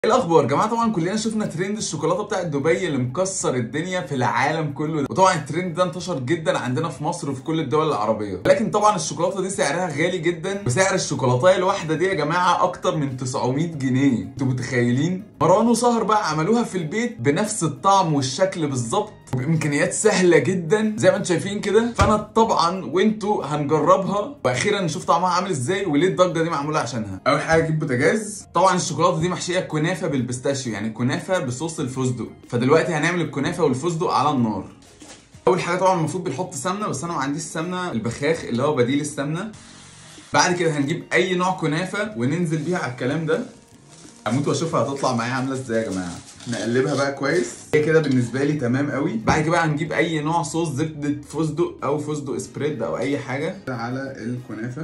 ايه الاخبار يا جماعه طبعا كلنا شفنا ترند الشوكولاته بتاعت دبي اللي مكسر الدنيا في العالم كله وطبعا الترند ده انتشر جدا عندنا في مصر وفي كل الدول العربيه لكن طبعا الشوكولاته دي سعرها غالي جدا وسعر الشوكولاته الواحده دي يا جماعه اكتر من 900 جنيه انتوا متخيلين مروان وسهر بقى عملوها في البيت بنفس الطعم والشكل بالظبط وبامكانيات سهله جدا زي ما انتم شايفين كده فانا طبعا وانتوا هنجربها واخيرا نشوف طعمها عامل ازاي وليه الضجه دي معموله عشانها اول حاجه اجيب بوتاجاز طبعا الشوكولاته دي محشيه كنافه بالبيستاشيو يعني كنافه بصوص الفستق فدلوقتي هنعمل الكنافه والفستق على النار اول حاجه طبعا المفروض بنحط سمنه بس انا ما عنديش سمنه البخاخ اللي هو بديل السمنه بعد كده هنجيب اي نوع كنافه وننزل بيها على الكلام ده اموت واشوفها هتطلع معايا عامله ازاي يا جماعه نقلبها بقى كويس هي كده بالنسبه لي تمام قوي بعد كده بقى هنجيب اي نوع صوص زبده فستق او فستق سبريد او اي حاجه على الكنافه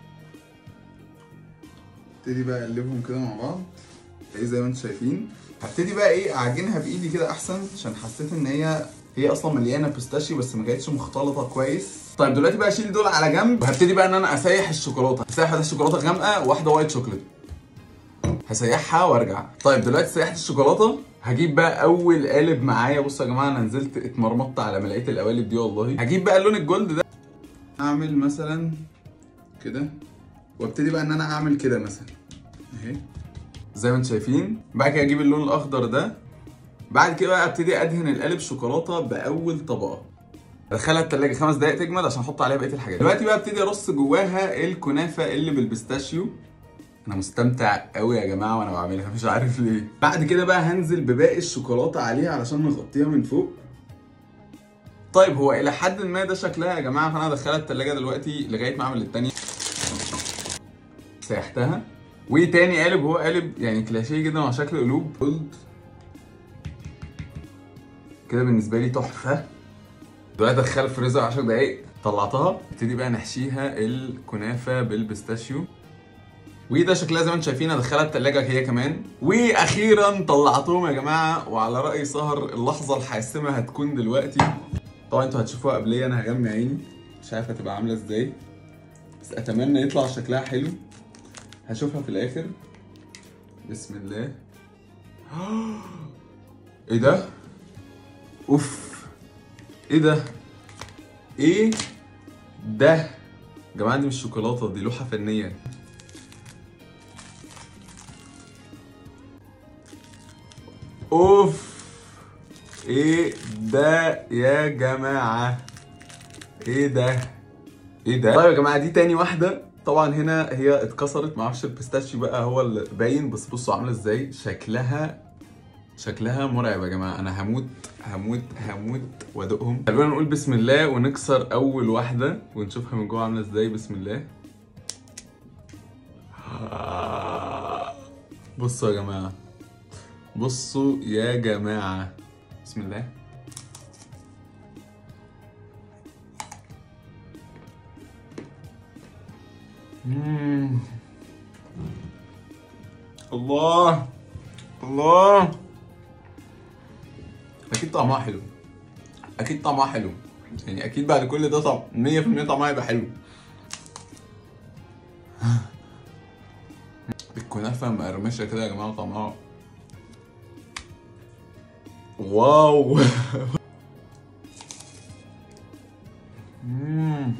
ابتدي بقى اقلبهم كده مع بعض ايه زي ما انتم شايفين هبتدي بقى ايه اعجنها بايدي كده احسن عشان حسيت ان هي هي اصلا مليانه بيستاشيو بس ما كانتش مختلطه كويس طيب دلوقتي بقى اشيل دول على جنب وهبتدي بقى ان انا اسيح الشوكولاته هسيح واحده شوكولاته غامقه وواحده وايت شوكليت هسيحها وارجع طيب دلوقتي سيحت الشوكولاته هجيب بقى اول قالب معايا بصوا يا جماعه انا نزلت اتمرمطت على ما لقيت القوالب دي والله هجيب بقى اللون الجولد ده اعمل مثلا كده وابتدي بقى ان انا اعمل كده مثلا اهي زي ما انتم شايفين بعد كده اجيب اللون الاخضر ده بعد كده بقى ابتدي ادهن القالب شوكولاته باول طبقه ادخلها التلاجة خمس دقايق تجمد عشان احط عليها بقيه الحاجات دلوقتي بقى ابتدي ارص جواها الكنافه اللي بالبيستاشيو انا مستمتع قوي يا جماعه وانا بعملها مش عارف ليه بعد كده بقى هنزل بباقي الشوكولاته عليها علشان نغطيها من فوق طيب هو الى حد ما ده شكلها يا جماعه فانا هدخلها التلاجة دلوقتي لغايه ما اعمل التانية سيحتها وتاني قالب هو قالب يعني كلاشيه جدا على شكل قلوب قلت كده بالنسبه لي تحفه دلوقتي ادخلها الفريزر 10 دقايق طلعتها ابتدي بقى نحشيها الكنافه بالبيستاشيو وده شكلها زي ما انتم شايفين ادخلها التلاجة هي كمان واخيرا طلعتهم يا جماعه وعلى راي سهر اللحظه الحاسمه هتكون دلوقتي طبعا انتوا هتشوفوها قبليه انا هغمي عيني مش عارف هتبقى عامله ازاي بس اتمنى يطلع شكلها حلو هشوفها في الاخر بسم الله ايه ده اوف ايه ده ايه ده يا جماعه دي مش شوكولاته دي لوحه فنيه اوف ايه ده يا جماعه ايه ده ايه ده طيب يا جماعه دي تاني واحده طبعا هنا هي اتكسرت معرفش البيستاشيو بقى هو اللي باين بس بصوا عامله ازاي شكلها شكلها مرعب يا جماعه انا هموت هموت هموت وادوقهم خلونا نقول بسم الله ونكسر اول واحده ونشوفها من جوه عامله ازاي بسم الله بصوا يا جماعه بصوا يا جماعه بسم الله مم. الله الله اكيد طعمها حلو اكيد طعمها حلو يعني اكيد بعد كل ده طعم 100% طعمها هيبقى حلو الكنافه مقرمشه كده يا جماعه طعمها واو مم.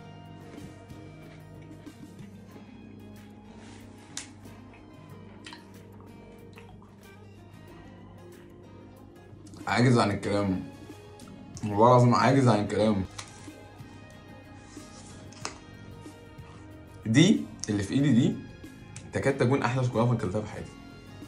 عاجز عن الكلام والله العظيم عاجز عن الكلام دي اللي في ايدي دي تكاد تكون احلى شوكولاته اكلتها في حياتي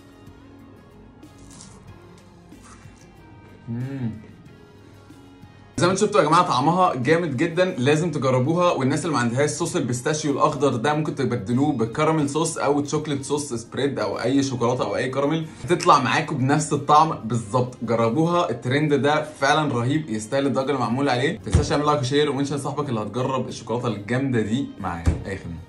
مم. زي ما انتم شفتوا يا جماعه طعمها جامد جدا لازم تجربوها والناس اللي ما عندهاش صوص البيستاشيو الاخضر ده ممكن تبدلوه بكراميل صوص او تشوكليت صوص سبريد او اي شوكولاته او اي كراميل هتطلع معاكم بنفس الطعم بالظبط جربوها الترند ده فعلا رهيب يستاهل الضجه اللي معمول عليه ما تنساش تعمل لايك وشير ومنشن صاحبك اللي هتجرب الشوكولاته الجامده دي معايا اي خدمه